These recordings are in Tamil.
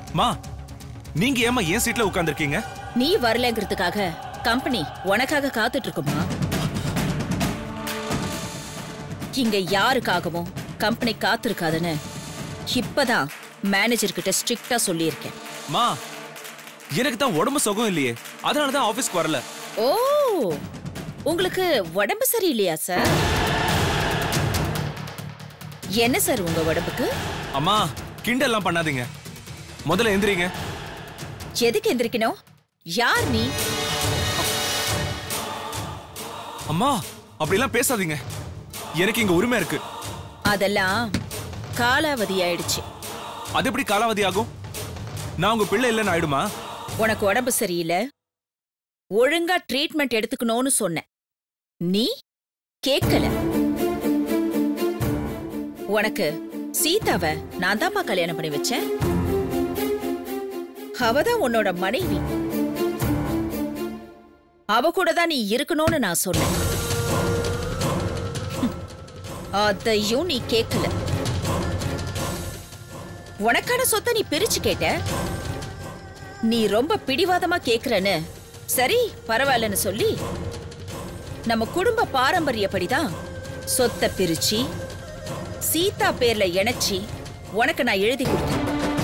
மா நீங்க ஏமா என் சீட்ல உட்கார்ந்திருக்கீங்க நீ வரலங்கிறதுக்காக கம்பெனி உனக்காக காத்துட்டு இருக்குமா இங்க யாருக்காகவும் கம்பெனி காத்திருக்காதுன்னு இப்பதான் மேனேஜர் கிட்ட ஸ்ட்ரிக்டா சொல்லியிருக்கேன் மா எனக்கு தான் உடம்பு சுகம் இல்லையே அதனால தான் ஆபீஸ்க்கு வரல ஓ உங்களுக்கு உடம்பு சரியில்லையா சார் என்ன சார் உங்க உடம்புக்கு அம்மா கிண்டெல்லாம் பண்ணாதீங்க முதல்ல எந்திரிங்க எதுக்கு எந்திரிக்கணும் யார் நீ அம்மா அப்படிலாம் பேசாதீங்க எனக்கு இங்க உரிமை இருக்கு அதெல்லாம் காலாவதி ஆயிடுச்சு அது எப்படி காலாவதி ஆகும் நான் உங்க பிள்ளை இல்லைன்னு ஆயிடுமா உனக்கு உடம்பு சரியில்லை ஒழுங்கா ட்ரீட்மெண்ட் எடுத்துக்கணும்னு சொன்னேன் நீ கேட்கல உனக்கு சீதாவை நான் தான்ப்பா கல்யாணம் பண்ணி வச்சேன் அவதான் உன்னோட மனைவி அவ கூட தான் நீ இருக்கணும்னு நான் சொன்னேன் ஹம். அதையும் நீ கேட்கல உனக்கான சொத்தை நீ பிரிச்சு கேட்ட நீ ரொம்ப பிடிவாதமா கேக்குறன்னு சரி பரவாயில்லன்னு சொல்லி நம்ம குடும்ப பாரம்பரியப்படிதான் சொத்தை பிரிச்சு சீதா பேர்ல இணைச்சி உனக்கு நான் எழுதி கொடுத்தேன்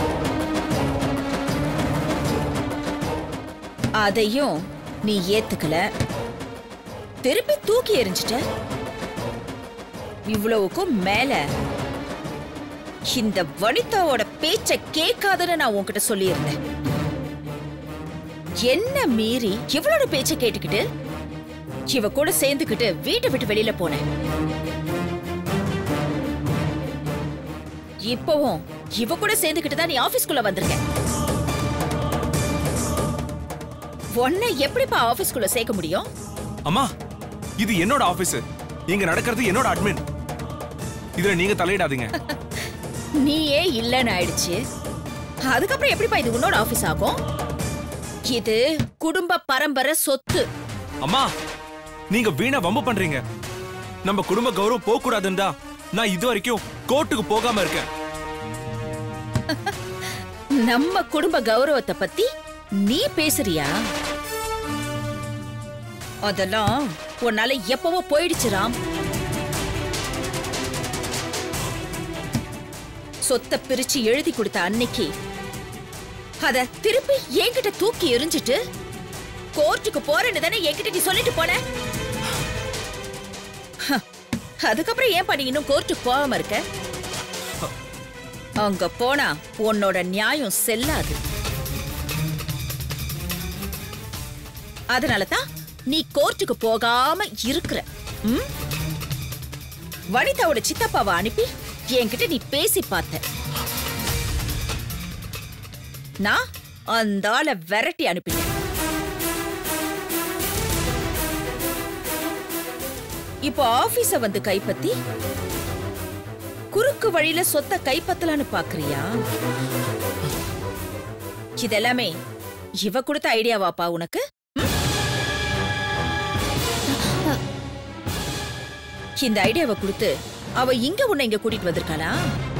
அதையும் நீ ஏத்துக்கல திருப்பி தூக்கி எறிஞ்சிட்ட இவ்வளவுக்கும் மேல இந்த வனிதாவோட பேச்ச கேட்காதன்னு நான் உன்கிட்ட சொல்லியிருந்தேன் என்ன மீறி இவளோட பேச்ச கேட்டுக்கிட்டு இவ கூட சேர்ந்துக்கிட்டு வீட்டை விட்டு வெளியில போனேன் இப்பவும் இவ கூட சேர்ந்துக்கிட்டு தான் நீ ஆபீஸ்க்குள்ள வந்திருக்க உன்னை எப்படிப்பா ஆபீஸ்க்குள்ள சேர்க்க முடியும் அம்மா இது என்னோட ஆபீஸ் இங்க நடக்கிறது என்னோட அட்மின் இதுல நீங்க தலையிடாதீங்க நீயே இல்லைன்னு ஆயிடுச்சு அதுக்கப்புறம் எப்படிப்பா இது உன்னோட ஆபீஸ் ஆகும் இது குடும்ப பரம்பரை சொத்து அம்மா நீங்க வீணா வம்பு பண்றீங்க நம்ம குடும்ப கௌரவம் போக கூடாதுன்னு தான் நான் இது வரைக்கும் கோர்ட்டுக்கு போகாம இருக்கேன் நம்ம குடும்ப கௌரவத்தை பத்தி நீ பேசுறியா அதெல்லாம் உன்னால எப்பவோ போயிடுச்சு ராம் சொத்தை பிரிச்சு எழுதி கொடுத்த அன்னைக்கு அத திருப்பி என்கிட்ட தூக்கி எறிஞ்சிட்டு கோர்ட்டுக்கு போறேன்னு தானே என்கிட்ட நீ சொல்லிட்டு போன ஹ, அதுக்கப்புறம் ஏன் பண்ணி இன்னும் கோர்ட்டுக்கு போகாம இருக்க அங்க போனா உன்னோட நியாயம் செல்லாது அதனால தான் நீ கோர்ட்டுக்கு போகாம இருக்கிற ம்? வனிதாவோட சித்தப்பாவை அனுப்பி என்கிட்ட நீ பேசி பார்த்த நான் அந்த ஆளை விரட்டி அனுப்பிட்டேன் இப்போ ஆபீஸ வந்து கைப்பத்தி குறுக்கு வழியில சொத்தை கைப்பத்தலான்னு பாக்குறியா இதெல்லாமே இவ கொடுத்த ஐடியாவாப்பா உனக்கு ம்? இந்த ஐடியாவை கொடுத்து அவ இங்க உன்னை இங்க கூட்டிட்டு வந்திருக்காளா